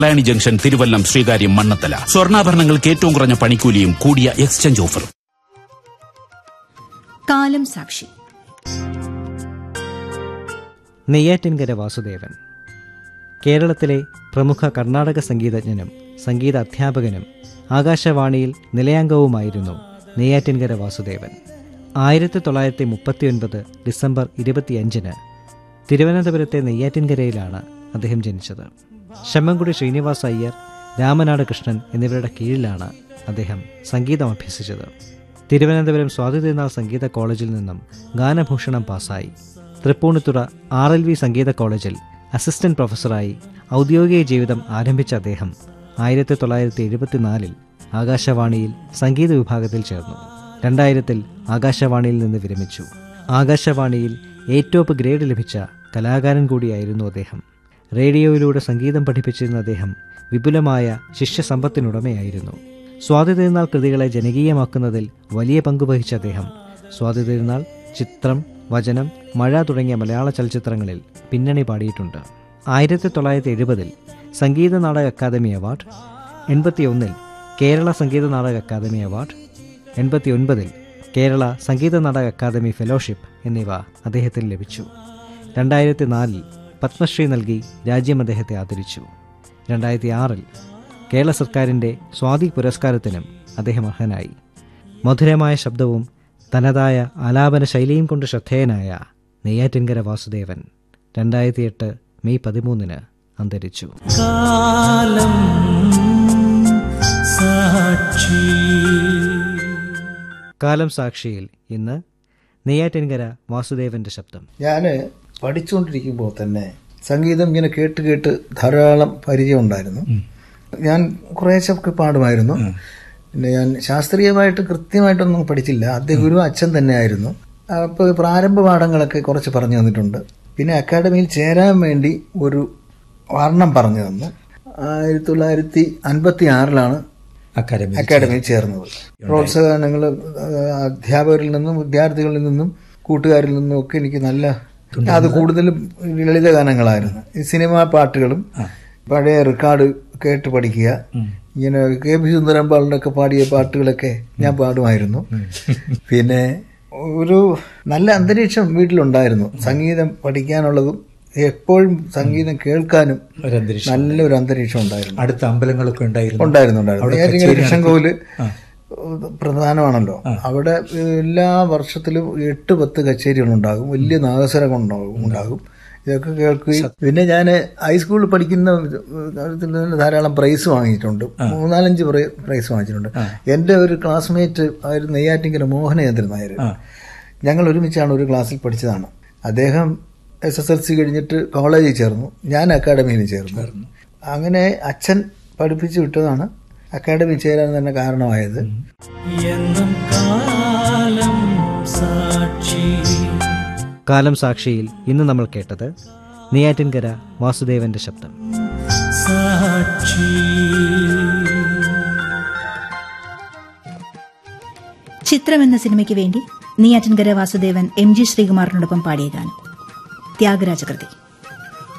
ലാണി junction Thiruvallam Sreekaryam Mannanthala സ്വർണ്ണാഭരണങ്ങൾക്ക് ഏറ്റവും കുറഞ്ഞ പണിക്കൂലിയും കൂടിയ എക്സ്ചേഞ്ച് ഓഫറും കാലം സാക്ഷി നെയ്യാറ്റിൻകര വാസുദേവൻ കേരളത്തിലെ പ്രമുഖ കർണാടക സംഗീതജ്ഞനും സംഗീത അധ്യാപകനും ആകാശവാണിയിൽ നിലയാംഗവുമായിരുന്നു നെയ്യാറ്റിൻകര വാസുദേവൻ ആയിരത്തി തൊള്ളായിരത്തി മുപ്പത്തിയൊൻപത് ഡിസംബർ ഇരുപത്തിയഞ്ചിന് തിരുവനന്തപുരത്തെ നെയ്യാറ്റിൻകരയിലാണ് അദ്ദേഹം ജനിച്ചത് ശമ്മൻകുടി ശ്രീനിവാസ അയ്യർ രാമനാട് കൃഷ്ണൻ എന്നിവരുടെ കീഴിലാണ് അദ്ദേഹം സംഗീതം അഭ്യസിച്ചത് തിരുവനന്തപുരം സ്വാതിതിരുനാൾ സംഗീത കോളേജിൽ നിന്നും ഗാനഭൂഷണം പാസ്സായി Tripunithura R L V Sangeetha കോളേജിൽ അസിസ്റ്റന്റ് പ്രൊഫസറായി ഔദ്യോഗിക ജീവിതം ആരംഭിച്ച അദ്ദേഹം ആയിരത്തി തൊള്ളായിരത്തി എഴുപത്തിനാലിൽ ആകാശവാണിയിൽ സംഗീത വിഭാഗത്തിൽ ചേർന്നു രണ്ടായിരത്തിൽ ആകാശവാണിയിൽ നിന്ന് വിരമിച്ചു ആകാശവാണിയിൽ ഏറ്റോപ്പ് ഗ്രേഡ് ലഭിച്ച കലാകാരൻ കൂടിയായിരുന്നു അദ്ദേഹം റേഡിയോയിലൂടെ സംഗീതം പഠിപ്പിച്ചിരുന്ന അദ്ദേഹം വിപുലമായ ശിഷ്യസമ്പത്തിനുടമയായിരുന്നു സ്വാതി തിരുനാൾ കൃതികളെ ജനകീയമാക്കുന്നതിൽ വലിയ പങ്കുവഹിച്ച അദ്ദേഹം സ്വാതി തിരുനാൾ ചിത്രം വചനം മഴ തുടങ്ങിയ മലയാള ചലച്ചിത്രങ്ങളിൽ പിന്നണി പാടിയിട്ടുണ്ട് ആയിരത്തി തൊള്ളായിരത്തി എഴുപതിൽ സംഗീത നാടക അക്കാദമി അവാർഡ് എൺപത്തിയൊന്നിൽ കേരള സംഗീത നാടക അക്കാദമി അവാർഡ് എൺപത്തിയൊൻപതിൽ കേരള സംഗീത നാടക അക്കാദമി ഫെലോഷിപ്പ് എന്നിവ അദ്ദേഹത്തിന് ലഭിച്ചു രണ്ടായിരത്തി നാലിൽ പത്മശ്രീ നൽകി രാജ്യം അദ്ദേഹത്തെ ആദരിച്ചു രണ്ടായിരത്തി ആറിൽ കേരള സർക്കാരിൻ്റെ സ്വാതി പുരസ്കാരത്തിനും അദ്ദേഹം അർഹനായി മധുരമായ ശബ്ദവും തനതായ ആലാപന ശൈലിയും കൊണ്ട് ശ്രദ്ധേയനായ നെയ്യാറ്റിൻകര വാസുദേവൻ രണ്ടായിരത്തി എട്ട് മെയ് പതിമൂന്നിന് അന്തരിച്ചു കാലം സാക്ഷി കാലം സാക്ഷിയിൽ ഇന്ന് നെയ്യാറ്റിൻകര വാസുദേവന്റെ ശബ്ദം ഞാൻ പഠിച്ചുകൊണ്ടിരിക്കുമ്പോൾ തന്നെ സംഗീതം ഇങ്ങനെ കേട്ട് കേട്ട് ധാരാളം പരിചയം ഉണ്ടായിരുന്നു ഞാൻ കുറേശ്ശൊക്കെ പാടുമായിരുന്നു പിന്നെ ഞാൻ ശാസ്ത്രീയമായിട്ട് കൃത്യമായിട്ടൊന്നും പഠിച്ചില്ല ആദ്യ ഗുരു അച്ഛൻ തന്നെയായിരുന്നു അപ്പോൾ പ്രാരംഭ പാഠങ്ങളൊക്കെ കുറച്ച് പറഞ്ഞു തന്നിട്ടുണ്ട് പിന്നെ അക്കാഡമിയിൽ ചേരാൻ വേണ്ടി ഒരു വർണ്ണം പറഞ്ഞു തന്നു ആയിരത്തി തൊള്ളായിരത്തി അൻപത്തി ആറിലാണ് അക്കാദമി അക്കാഡമിയിൽ ചേർന്നത് പ്രോത്സാഹനങ്ങൾ അധ്യാപകരിൽ നിന്നും വിദ്യാർത്ഥികളിൽ നിന്നും കൂട്ടുകാരിൽ നിന്നും ഒക്കെ എനിക്ക് നല്ല അത് കൂടുതലും ലളിത ഗാനങ്ങളായിരുന്നു ഈ സിനിമാ പാട്ടുകളും പഴയ റെക്കോർഡ് കേട്ട് പഠിക്കുക ഇങ്ങനെ കെ പി സുന്ദരമ്പാളിന്റെ ഒക്കെ പാടിയ പാട്ടുകളൊക്കെ ഞാൻ പാടുമായിരുന്നു പിന്നെ ഒരു നല്ല അന്തരീക്ഷം വീട്ടിലുണ്ടായിരുന്നു സംഗീതം പഠിക്കാനുള്ളതും എപ്പോഴും സംഗീതം കേൾക്കാനും ഒരു അന്തരീക്ഷം നല്ലൊരു അന്തരീക്ഷം ഉണ്ടായിരുന്നു അടുത്ത അമ്പലങ്ങളൊക്കെ ഉണ്ടായിരുന്നു ഉണ്ടായിരുന്നു ഉണ്ടായിരുന്നു ഏതെങ്കിലും കൃഷ്ണൻകോവില് പ്രധാനമാണല്ലോ അവിടെ എല്ലാ വർഷത്തിലും എട്ട് പത്ത് കച്ചേരികളുണ്ടാകും വലിയ നാഗസ്വരം ഉണ്ടാകും ഉണ്ടാകും ഇതൊക്കെ കേൾക്കുകയും പിന്നെ ഞാൻ ഹൈസ്കൂളിൽ പഠിക്കുന്ന കാര്യത്തിൽ തന്നെ ധാരാളം പ്രൈസ് വാങ്ങിയിട്ടുണ്ട് മൂന്നാലഞ്ച് പ്രൈ- പ്രൈസ് വാങ്ങിച്ചിട്ടുണ്ട് എൻ്റെ ഒരു ക്ലാസ്മേറ്റ് ആയിരുന്നു നെയ്യാറ്റിങ്കര മോഹനചന്ദ്രൻ നായർ ഞങ്ങൾ ഒരുമിച്ചാണ് ഒരു ക്ലാസ്സിൽ പഠിച്ചതാണ് അദ്ദേഹം എസ് എസ് എൽ സി കഴിഞ്ഞിട്ട് കോളേജിൽ ചേർന്നു ഞാൻ അക്കാഡമിയിൽ ചേർന്നു അങ്ങനെ അച്ഛൻ പഠിപ്പിച്ചു വിട്ടതാണ് അക്കാഡമി ചേരാൻ തന്നെ കാരണമായത് എന്നും കാലം സാക്ഷി കാലം സാക്ഷിയിൽ ഇന്ന് നമ്മൾ കേട്ടത് നെയ്യാറ്റിൻകര വാസുദേവന്റെ ശബ്ദം സാക്ഷി ചിത്രം എന്ന സിനിമയ്ക്ക് വേണ്ടി നെയ്യാറ്റിൻകര വാസുദേവൻ എം ജി ശ്രീകുമാറിനോടൊപ്പം പാടിയ ഗാനം ത്യാഗരാജകൃതി